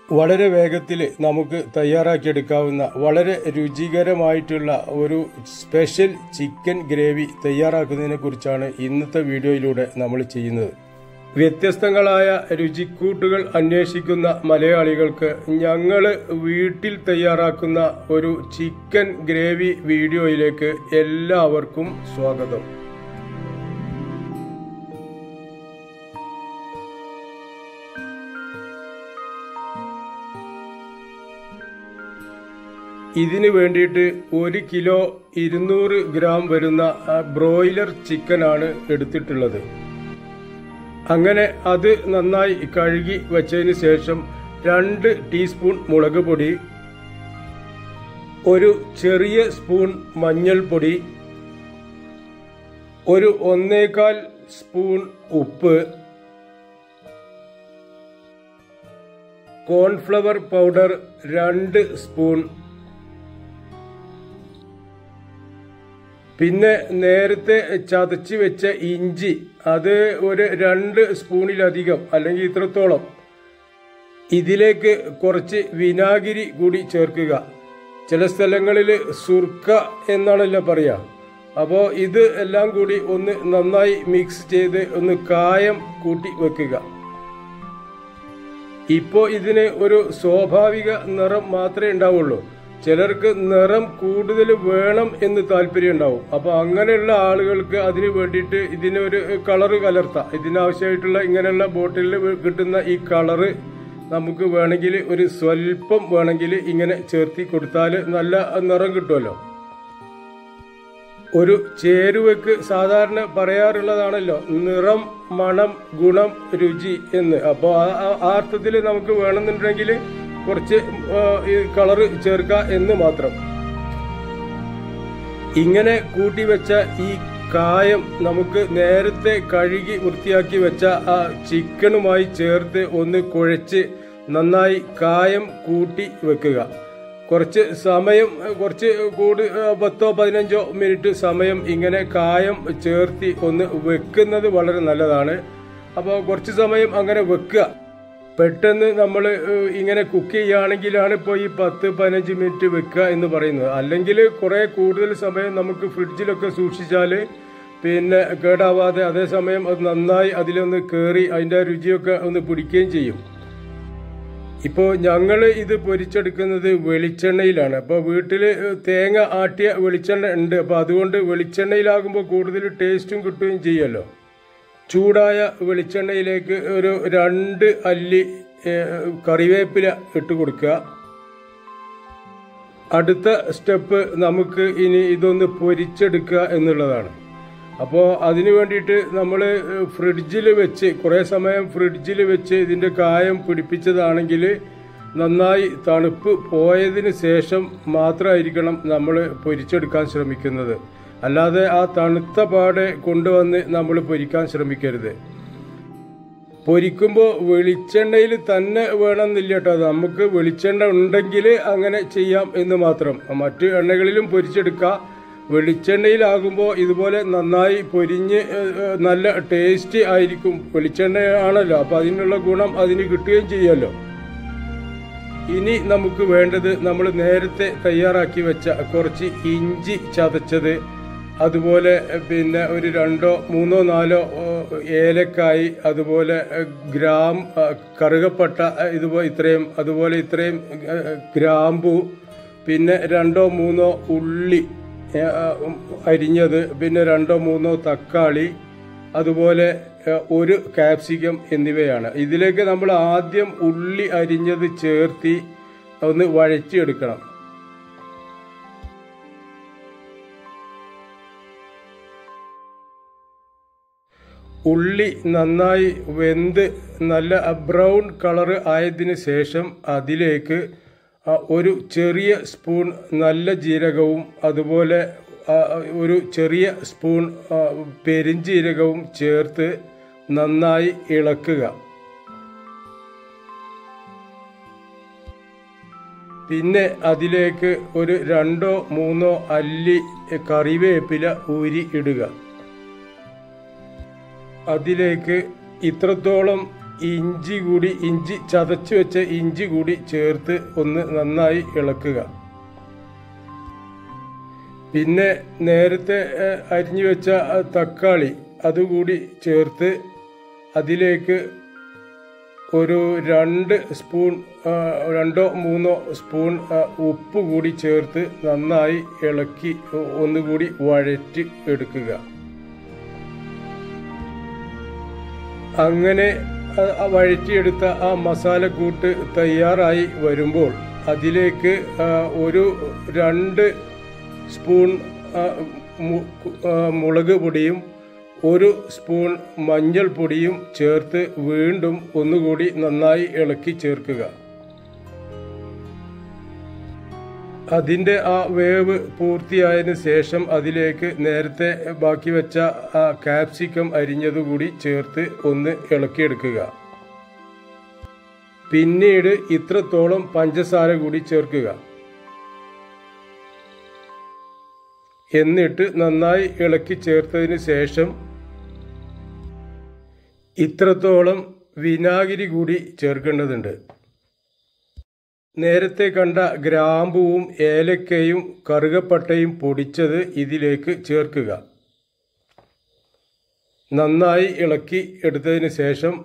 വളരെ വേഗത്തിൽ നമുക്ക് തയ്യാറാക്കിയെടുക്കാവുന്ന വളരെ രുചികരമായിട്ടുള്ള ഒരു സ്പെഷ്യൽ ചിക്കൻ ഗ്രേവി തയ്യാറാക്കുന്നതിനെ കുറിച്ചാണ് ഇന്നത്തെ വീഡിയോയിലൂടെ നമ്മൾ ചെയ്യുന്നത് വ്യത്യസ്തങ്ങളായ രുചിക്കൂട്ടുകൾ അന്വേഷിക്കുന്ന മലയാളികൾക്ക് ഞങ്ങൾ വീട്ടിൽ തയ്യാറാക്കുന്ന ഒരു ചിക്കൻ ഗ്രേവി വീഡിയോയിലേക്ക് എല്ലാവർക്കും സ്വാഗതം ഇതിന് വേണ്ടിയിട്ട് ഒരു കിലോ ഇരുന്നൂറ് ഗ്രാം വരുന്ന ആ, ബ്രോയിലർ ചിക്കനാണ് എടുത്തിട്ടുള്ളത് അങ്ങനെ അത് നന്നായി കഴുകി വച്ചതിന് ശേഷം രണ്ട് ടീസ്പൂൺ മുളക് പൊടി ഒരു ചെറിയ സ്പൂൺ മഞ്ഞൾപ്പൊടി ഒരു ഒന്നേകാൽ സ്പൂൺ ഉപ്പ് കോൺഫ്ലവർ പൗഡർ രണ്ട് സ്പൂൺ പിന്നെ നേരത്തെ ചതച്ച് വെച്ച ഇഞ്ചി അത് ഒരു രണ്ട് സ്പൂണിലധികം അല്ലെങ്കിൽ ഇത്രത്തോളം ഇതിലേക്ക് കുറച്ച് വിനാഗിരി കൂടി ചേർക്കുക ചില സ്ഥലങ്ങളിൽ സുർക്ക എന്നാണല്ലോ പറയാ അപ്പോൾ ഇത് എല്ലാം കൂടി ഒന്ന് നന്നായി മിക്സ് ചെയ്ത് ഒന്ന് കായം കൂട്ടി വെക്കുക ഇപ്പോ ഇതിന് ഒരു സ്വാഭാവിക നിറം മാത്രമേ ഉണ്ടാവുള്ളൂ ചിലർക്ക് നിറം കൂടുതൽ വേണം എന്ന് താല്പര്യം ഉണ്ടാവും അപ്പൊ അങ്ങനെയുള്ള ആളുകൾക്ക് അതിന് വേണ്ടിയിട്ട് ഇതിനൊരു കളറ് കലർത്താം ഇതിനാവശ്യമായിട്ടുള്ള ഇങ്ങനെയുള്ള ബോട്ടിലിൽ കിട്ടുന്ന ഈ കളറ് നമുക്ക് വേണമെങ്കിൽ ഒരു സ്വല്പം വേണമെങ്കിൽ ഇങ്ങനെ ചേർത്തി കൊടുത്താൽ നല്ല നിറം കിട്ടുമല്ലോ ഒരു ചേരുവയ്ക്ക് സാധാരണ പറയാറുള്ളതാണല്ലോ നിറം മണം ഗുണം രുചി എന്ന് അപ്പോൾ ആ അർത്ഥത്തിൽ നമുക്ക് വേണമെന്നുണ്ടെങ്കിൽ കുറച്ച് ആ, ഈ കളറ് ചേർക്കുക എന്ന് മാത്രം ഇങ്ങനെ കൂട്ടി വെച്ച ഈ കായം നമുക്ക് നേരത്തെ കഴുകി വൃത്തിയാക്കി വെച്ച ആ ചിക്കനുമായി ചേർത്ത് ഒന്ന് കുഴച്ച് നന്നായി കായം കൂട്ടി വെക്കുക കുറച്ച് സമയം കുറച്ച് കൂടി ആ, പത്തോ പതിനഞ്ചോ മിനിറ്റ് സമയം ഇങ്ങനെ കായം ചേർത്തി ഒന്ന് വെക്കുന്നത് വളരെ നല്ലതാണ് അപ്പോൾ കുറച്ച് സമയം അങ്ങനെ വെക്കുക പെട്ടെന്ന് നമ്മൾ ഇങ്ങനെ കുക്ക് ചെയ്യുകയാണെങ്കിലാണ് ഇപ്പോൾ ഈ പത്ത് പതിനഞ്ച് മിനിറ്റ് വെക്കുക എന്ന് പറയുന്നത് അല്ലെങ്കിൽ കുറേ കൂടുതൽ സമയം നമുക്ക് ഫ്രിഡ്ജിലൊക്കെ സൂക്ഷിച്ചാൽ പിന്നെ കേടാവാതെ അതേസമയം അത് നന്നായി അതിലൊന്ന് കയറി അതിൻ്റെ രുചിയൊക്കെ ഒന്ന് പിടിക്കുകയും ചെയ്യും ഇപ്പോൾ ഞങ്ങൾ ഇത് പൊരിച്ചെടുക്കുന്നത് വെളിച്ചെണ്ണയിലാണ് അപ്പോൾ വീട്ടിൽ തേങ്ങ ആട്ടിയ വെളിച്ചെണ്ണ ഉണ്ട് അപ്പോൾ അതുകൊണ്ട് വെളിച്ചെണ്ണയിലാകുമ്പോൾ കൂടുതൽ ടേസ്റ്റും കിട്ടുകയും ചെയ്യുമല്ലോ ചൂടായ വെളിച്ചെണ്ണയിലേക്ക് ഒരു രണ്ട് അല്ലി ഏഹ്, കറിവേപ്പില ഇട്ട് കൊടുക്കുക അടുത്ത സ്റ്റെപ്പ് നമുക്ക് ഇനി ഇതൊന്ന് പൊരിച്ചെടുക്കുക എന്നുള്ളതാണ് അപ്പോൾ അതിന് വേണ്ടിയിട്ട് നമ്മൾ ഫ്രിഡ്ജിൽ വെച്ച് കുറേ സമയം ഫ്രിഡ്ജിൽ വെച്ച് ഇതിൻ്റെ കായം പിടിപ്പിച്ചതാണെങ്കിൽ നന്നായി തണുപ്പ് പോയതിന് ശേഷം മാത്രമായിരിക്കണം നമ്മൾ പൊരിച്ചെടുക്കാൻ ശ്രമിക്കുന്നത് അല്ലാതെ ആ തണുത്ത പാടെ കൊണ്ടുവന്ന് നമ്മൾ പൊരിക്കാൻ ശ്രമിക്കരുത് പൊരിക്കുമ്പോൾ വെളിച്ചെണ്ണയിൽ തന്നെ വേണമെന്നില്ല കേട്ടോ നമുക്ക് വെളിച്ചെണ്ണ ഉണ്ടെങ്കിൽ അങ്ങനെ ചെയ്യാം എന്ന് മാത്രം മറ്റു എണ്ണകളിലും പൊരിച്ചെടുക്കാം വെളിച്ചെണ്ണയിലാകുമ്പോൾ ഇതുപോലെ നന്നായി പൊരിഞ്ഞ് ഏഹ്, ഏഹ്, നല്ല ടേസ്റ്റ് ആയിരിക്കും വെളിച്ചെണ്ണയാണല്ലോ അപ്പോൾ അതിനുള്ള ഗുണം അതിന് കിട്ടുകയും ചെയ്യുമല്ലോ ഇനി നമുക്ക് വേണ്ടത് നമ്മൾ നേരത്തെ തയ്യാറാക്കി വെച്ച കുറച്ച് ഇഞ്ചി ചതച്ചത് അതുപോലെ എഹ്, പിന്നെ ഒരു രണ്ടോ മൂന്നോ നാലോ ഓ, ഏലക്കായി അതുപോലെ എഹ്, ഗ്രാം അഹ്, കറുകപ്പട്ട അഹ്, ഇതുപോലെ ഇത്രയും അതുപോലെ ഇത്രയും എഹ്, ഗ്രാമ്പു പിന്നെ രണ്ടോ മൂന്നോ ഉള്ളി ഏഹ്, ഉം, അരിഞ്ഞത് പിന്നെ രണ്ടോ മൂന്നോ തക്കാളി അതുപോലെ ഏഹ്, ഒരു കാപ്സിക്കം എന്നിവയാണ് ഇതിലേക്ക് നമ്മൾ ആദ്യം ഉള്ളി അരിഞ്ഞത് ചേർത്തി ഒന്ന് വഴറ്റിയെടുക്കണം ഉള്ളി നന്നായി വെന്ത് നല്ല ബ്രൗൺ കളറ് ആയതിനു ശേഷം അതിലേക്ക് ആ, ഒരു ചെറിയ സ്പൂൺ നല്ല ജീരകവും അതുപോലെ ആ, ഒരു ചെറിയ സ്പൂൺ ആ, പെരിഞ്ജീരകവും ചേർത്ത് നന്നായി ഇളക്കുക പിന്നെ അതിലേക്ക് ഒരു രണ്ടോ മൂന്നോ അല്ലി കറിവേപ്പില ഊരി ഇടുക അതിലേക്ക് ഇത്രത്തോളം ഇഞ്ചി കൂടി ഇഞ്ചി ചതച്ച് വെച്ച ഇഞ്ചി കൂടി ചേർത്ത് ഒന്ന് നന്നായി ഇളക്കുക പിന്നെ നേരത്തെ ഏഹ്, അരിഞ്ഞു വെച്ച ആ തക്കാളി അതുകൂടി ചേർത്ത് അതിലേക്ക് ഒരു രണ്ട് സ്പൂൺ ആ, രണ്ടോ മൂന്നോ സ്പൂൺ ആ, ഉപ്പ് കൂടി ചേർത്ത് നന്നായി ഇളക്കി ഒ- ഒന്നുകൂടി വഴറ്റി എടുക്കുക അങ്ങനെ ആ- ആ വഴറ്റിയെടുത്ത ആ മസാലക്കൂട്ട് തയ്യാറായി വരുമ്പോൾ അതിലേക്ക് ആ, ഒരു രണ്ട് സ്പൂൺ ആ, മു- ആ, മുളക് പൊടിയും ഒരു സ്പൂൺ മഞ്ഞൾപ്പൊടിയും ചേർത്ത് വീണ്ടും ഒന്നുകൂടി നന്നായി ഇളക്കി ചേർക്കുക അതിൻ്റെ ആ വേവ് പൂർത്തിയായതിനു ശേഷം അതിലേക്ക് നേരത്തെ ബാക്കി വെച്ച ആ കാപ്സിക്കം അരിഞ്ഞതുകൂടി ചേർത്ത് ഒന്ന് ഇളക്കിയെടുക്കുക പിന്നീട് ഇത്രത്തോളം പഞ്ചസാര കൂടി ചേർക്കുക എന്നിട്ട് നന്നായി ഇളക്കി ചേർത്തതിന് ശേഷം ഇത്രത്തോളം വിനാഗിരി കൂടി ചേർക്കേണ്ടതുണ്ട് നേരത്തെ കണ്ട ഗ്രാമ്പുവും ഏലക്കയും കറുകപ്പട്ടയും പൊടിച്ചത് ഇതിലേക്ക് ചേർക്കുക നന്നായി ഇളക്കി എടുത്തതിന് ശേഷം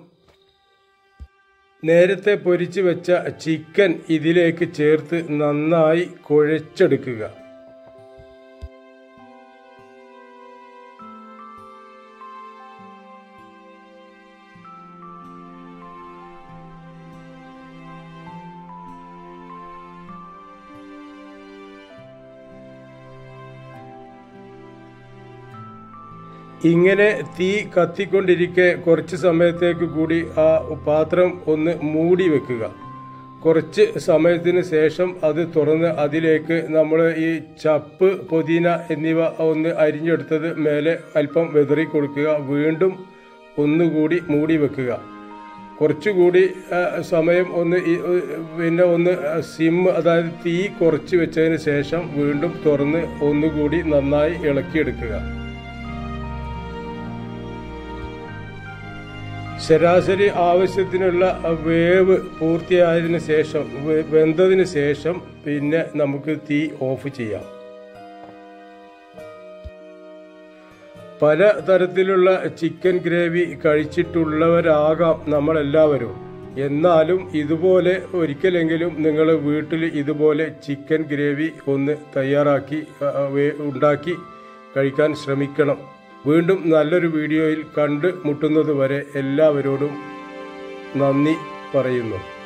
നേരത്തെ പൊരിച്ചു വെച്ച ചിക്കൻ ഇതിലേക്ക് ചേർത്ത് നന്നായി കുഴച്ചെടുക്കുക ഇങ്ങനെ തീ കത്തിക്കൊണ്ടിരിക്കെ കുറച്ച് സമയത്തേക്ക് കൂടി ആ പാത്രം ഒന്ന് മൂടി വെക്കുക കുറച്ച് സമയത്തിന് ശേഷം അത് തുറന്ന് അതിലേക്ക് നമ്മൾ ഈ ചപ്പ് പുതിന എന്നിവ ഒന്ന് അരിഞ്ഞെടുത്തത് മേലെ അല്പം വെതറി കൊടുക്കുക വീണ്ടും ഒന്നുകൂടി മൂടി വെക്കുക കുറച്ചുകൂടി ആ, സമയം ഒന്ന് ഈ- പിന്നെ ഒന്ന് സിം അതായത് തീ കുറച്ച് വെച്ചതിന് ശേഷം വീണ്ടും തുറന്ന് ഒന്നുകൂടി നന്നായി ഇളക്കിയെടുക്കുക ശരാശരി ആവശ്യത്തിനുള്ള വേവ് പൂർത്തിയായതിനു ശേഷം വെ- വെന്തതിന് ശേഷം പിന്നെ നമുക്ക് തീ ഓഫ് ചെയ്യാം പല തരത്തിലുള്ള ചിക്കൻ ഗ്രേവി കഴിച്ചിട്ടുള്ളവരാകാം നമ്മളെല്ലാവരും എന്നാലും ഇതുപോലെ ഒരിക്കലെങ്കിലും നിങ്ങൾ വീട്ടിൽ ഇതുപോലെ ചിക്കൻ ഗ്രേവി ഒന്ന് തയ്യാറാക്കി ആ, വേ- ഉണ്ടാക്കി കഴിക്കാൻ ശ്രമിക്കണം വീണ്ടും നല്ലൊരു വീഡിയോയിൽ കണ്ട് മുട്ടുന്നത് വരെ എല്ലാവരോടും നന്ദി പറയുന്നു